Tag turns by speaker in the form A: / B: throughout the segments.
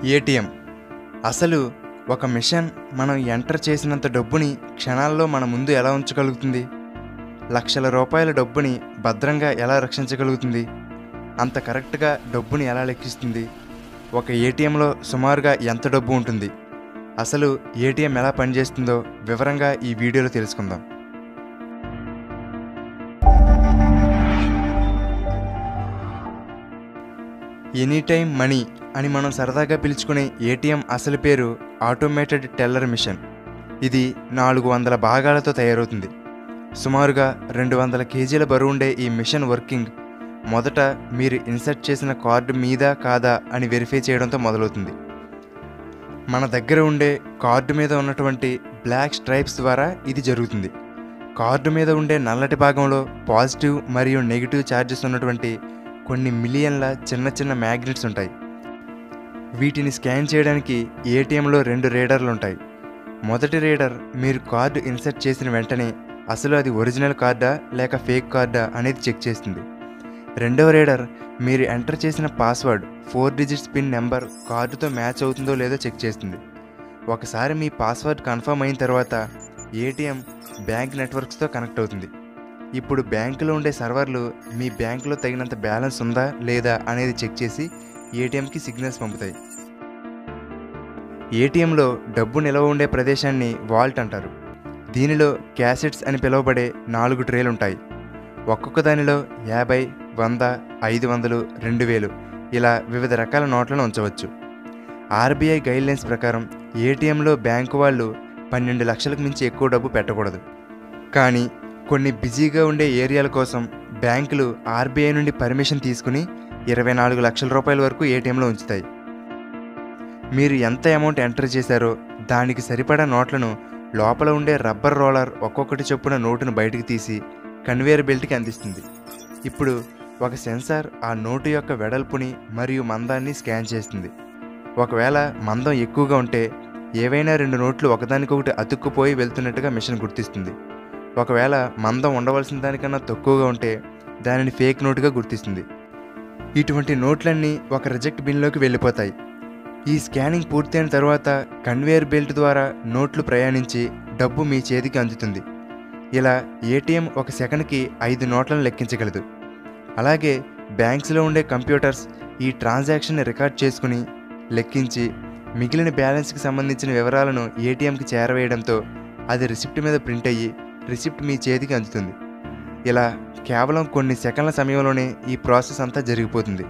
A: ATM అసలు ఒక machine మనం ఎంటర్ చేసినంత డబ్బుని క్షణాల్లో మన ముందు ఎలా ఉంచగలుగుతుంది లక్షల రూపాయల డబ్బుని భద్రంగా ఎలా రక్షించగలుగుతుంది అంత కరెక్ట్గా డబ్బుని ఎలా లెక్కిస్తుంది ఒక ఏటీఎంలో సుమారుగా ఎంత డబ్బు ఉంటుంది అసలు ఏటీఎం ఎలా పనిచేస్తుందో వివరంగా ఈ వీడియోలో తెలుసుకుందాం ఎనీ టైం మనీ అని మనం సరదాగా పిలుచుకునే ఏటీఎం అసలు పేరు ఆటోమేటెడ్ టెల్లర్ మిషన్ ఇది నాలుగు వందల భాగాలతో తయారవుతుంది సుమారుగా రెండు వందల కేజీల బరువు ఉండే ఈ మిషన్ వర్కింగ్ మొదట మీరు ఇన్సర్ట్ చేసిన కార్డు మీద కాదా అని వెరిఫై చేయడంతో మొదలవుతుంది మన దగ్గర ఉండే కార్డు మీద ఉన్నటువంటి బ్లాక్ స్ట్రైప్స్ ద్వారా ఇది జరుగుతుంది కార్డు మీద ఉండే నల్లటి భాగంలో పాజిటివ్ మరియు నెగిటివ్ ఛార్జెస్ ఉన్నటువంటి కొన్ని మిలియన్ల చిన్న చిన్న మ్యాగ్నెట్స్ ఉంటాయి వీటిని స్కాన్ చేయడానికి ఏటీఎంలో రెండు రీడర్లు ఉంటాయి మొదటి రీడర్ మీరు కార్డు ఇన్సర్ట్ చేసిన వెంటనే అసలు అది ఒరిజినల్ కార్డా లేక ఫేక్ కార్డా అనేది చెక్ చేస్తుంది రెండవ రీడర్ మీరు ఎంటర్ చేసిన password four digits pin number కార్డుతో మ్యాచ్ అవుతుందో లేదో చెక్ చేస్తుంది ఒకసారి మీ పాస్వర్డ్ కన్ఫర్మ్ అయిన తర్వాత ఏటీఎం బ్యాంక్ నెట్వర్క్స్తో కనెక్ట్ అవుతుంది ఇప్పుడు బ్యాంకులో ఉండే సర్వర్లు మీ బ్యాంకులో తగినంత బ్యాలెన్స్ ఉందా లేదా అనేది చెక్ చేసి ఏటీఎంకి సిగ్నల్స్ పంపుతాయి ఏటీఎంలో డబ్బు నిల్వ ఉండే ప్రదేశాన్ని వాల్ట్ అంటారు దీనిలో క్యాసెట్స్ అని పిలువబడే నాలుగు ట్రేలు ఉంటాయి ఒక్కొక్క దానిలో యాభై వంద ఐదు వందలు రెండు వేలు ఇలా వివిధ రకాల నోట్లను ఉంచవచ్చు ఆర్బీఐ గైడ్లైన్స్ ప్రకారం ఏటీఎంలో బ్యాంకు వాళ్ళు పన్నెండు లక్షలకు మించి ఎక్కువ డబ్బు పెట్టకూడదు కానీ కొన్ని బిజీగా ఉండే ఏరియాల కోసం బ్యాంకులు ఆర్బీఐ నుండి పర్మిషన్ తీసుకుని ఇరవై నాలుగు లక్షల రూపాయల వరకు ఏటీఎంలో ఉంచుతాయి మీరు ఎంత అమౌంట్ ఎంటర్ చేశారో దానికి సరిపడా నోట్లను లోపల ఉండే రబ్బర్ రోలర్ ఒక్కొక్కటి చొప్పున నోటును బయటకు తీసి కన్వేయర్ బెల్ట్కి అందిస్తుంది ఇప్పుడు ఒక సెన్సార్ ఆ నోటు యొక్క వెడల్పుని మరియు మందాన్ని స్కాన్ చేస్తుంది ఒకవేళ మందం ఎక్కువగా ఉంటే ఏవైనా రెండు నోట్లు ఒకదానికొకటి అతుక్కుపోయి వెళ్తున్నట్టుగా మిషన్ గుర్తిస్తుంది ఒకవేళ మందం ఉండవలసిన దానికన్నా తక్కువగా ఉంటే దానిని ఫేక్ నోటుగా గుర్తిస్తుంది ఇటువంటి నోట్లన్నీ ఒక రిజెక్ట్ బిన్లోకి వెళ్ళిపోతాయి ఈ స్కానింగ్ పూర్తయిన తర్వాత కన్వేయర్ బెల్ట్ ద్వారా నోట్లు ప్రయాణించి డబ్బు మీ చేతికి అందుతుంది ఇలా ఏటీఎం ఒక సెకండ్కి ఐదు నోట్లను లెక్కించగలదు అలాగే బ్యాంక్స్లో ఉండే కంప్యూటర్స్ ఈ ట్రాన్సాక్షన్ని రికార్డ్ చేసుకుని లెక్కించి మిగిలిన బ్యాలెన్స్కి సంబంధించిన వివరాలను ఏటీఎంకి చేరవేయడంతో అది రిసిప్ట్ మీద ప్రింట్ అయ్యి రిసిప్ట్ మీ చేతికి అందుతుంది ఇలా కేవలం కొన్ని సెకండ్ల సమయంలోనే ఈ ప్రాసెస్ అంతా జరిగిపోతుంది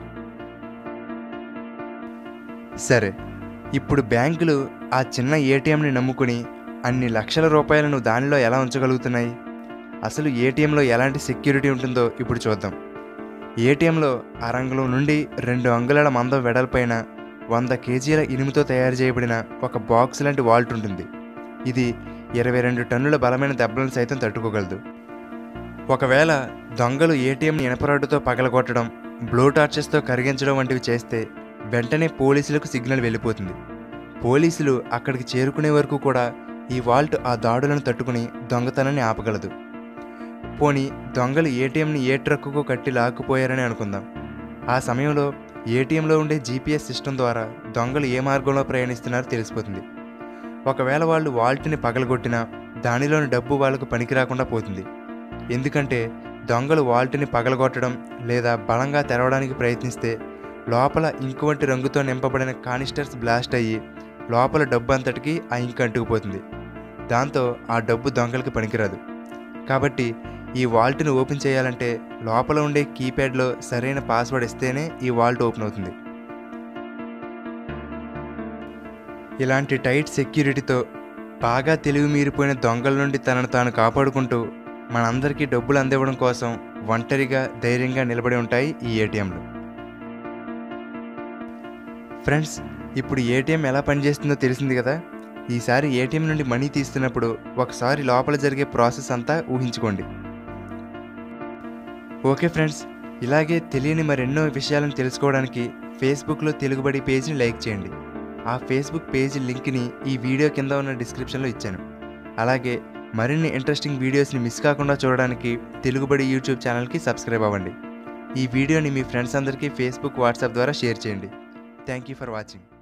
A: సరే ఇప్పుడు బ్యాంకులు ఆ చిన్న ఏటీఎంని నమ్ముకుని అన్ని లక్షల రూపాయలను దానిలో ఎలా ఉంచగలుగుతున్నాయి అసలు ఏటీఎంలో ఎలాంటి సెక్యూరిటీ ఉంటుందో ఇప్పుడు చూద్దాం ఏటీఎంలో అరంగుళం నుండి రెండు అంగుళాల మందం వెడల్పైన వంద కేజీల ఇనుముతో తయారు చేయబడిన ఒక బాక్స్ లాంటి వాల్ట్ ఉంటుంది ఇది ఇరవై రెండు టన్నుల బలమైన దెబ్బలను సైతం తట్టుకోగలదు ఒకవేళ దొంగలు ఏటీఎం ఇనపరాడుతో పగలగొట్టడం బ్లో టార్చెస్తో కరిగించడం వంటివి చేస్తే వెంటనే పోలీసులకు సిగ్నల్ వెళ్ళిపోతుంది పోలీసులు అక్కడికి చేరుకునే వరకు కూడా ఈ వాల్ట్ ఆ దాడులను తట్టుకుని దొంగతనాన్ని ఆపగలదు పోనీ దొంగలు ఏటీఎంని ఏ ట్రక్కుకు కట్టి లాక్కుపోయారని అనుకుందాం ఆ సమయంలో ఏటీఎంలో ఉండే జీపీఎస్ సిస్టమ్ ద్వారా దొంగలు ఏ మార్గంలో ప్రయాణిస్తున్నారో తెలిసిపోతుంది ఒకవేళ వాళ్ళు వాల్ట్ని పగలగొట్టినా దానిలోని డబ్బు వాళ్ళకు పనికి రాకుండా పోతుంది ఎందుకంటే దొంగలు వాల్ట్ని పగలగొట్టడం లేదా బలంగా తెరవడానికి ప్రయత్నిస్తే లోపల ఇంకు వంటి రంగుతో నింపబడిన కానిస్టర్స్ బ్లాస్ట్ అయ్యి లోపల డబ్బు అంతటికి ఆ ఇంక్ అంటుకుపోతుంది దాంతో ఆ డబ్బు దొంగలకి పనికిరాదు కాబట్టి ఈ వాల్ట్ని ఓపెన్ చేయాలంటే లోపల ఉండే కీప్యాడ్లో సరైన పాస్వర్డ్ ఇస్తేనే ఈ వాల్ట్ ఓపెన్ అవుతుంది ఇలాంటి టైట్ సెక్యూరిటీతో బాగా తెలివి మీరిపోయిన దొంగల నుండి తనను తాను కాపాడుకుంటూ మనందరికీ డబ్బులు అందివ్వడం కోసం ఒంటరిగా ధైర్యంగా నిలబడి ఉంటాయి ఈ ఏటీఎంలు ఫ్రెండ్స్ ఇప్పుడు ఏటీఎం ఎలా పనిచేస్తుందో తెలిసింది కదా ఈసారి ఏటీఎం నుండి మనీ తీస్తున్నప్పుడు ఒకసారి లోపల జరిగే ప్రాసెస్ అంతా ఊహించుకోండి ఓకే ఫ్రెండ్స్ ఇలాగే తెలియని మరెన్నో విషయాలను తెలుసుకోవడానికి ఫేస్బుక్లో తెలుగుబడి పేజ్ని లైక్ చేయండి ఆ ఫేస్బుక్ పేజ్ లింక్ని ఈ వీడియో కింద ఉన్న డిస్క్రిప్షన్లో ఇచ్చాను అలాగే మరిన్ని ఇంట్రెస్టింగ్ వీడియోస్ని మిస్ కాకుండా చూడడానికి తెలుగుబడి యూట్యూబ్ ఛానల్కి సబ్స్క్రైబ్ అవ్వండి ఈ వీడియోని మీ ఫ్రెండ్స్ అందరికీ ఫేస్బుక్ వాట్సాప్ ద్వారా షేర్ చేయండి థ్యాంక్ యూ ఫర్ వాచింగ్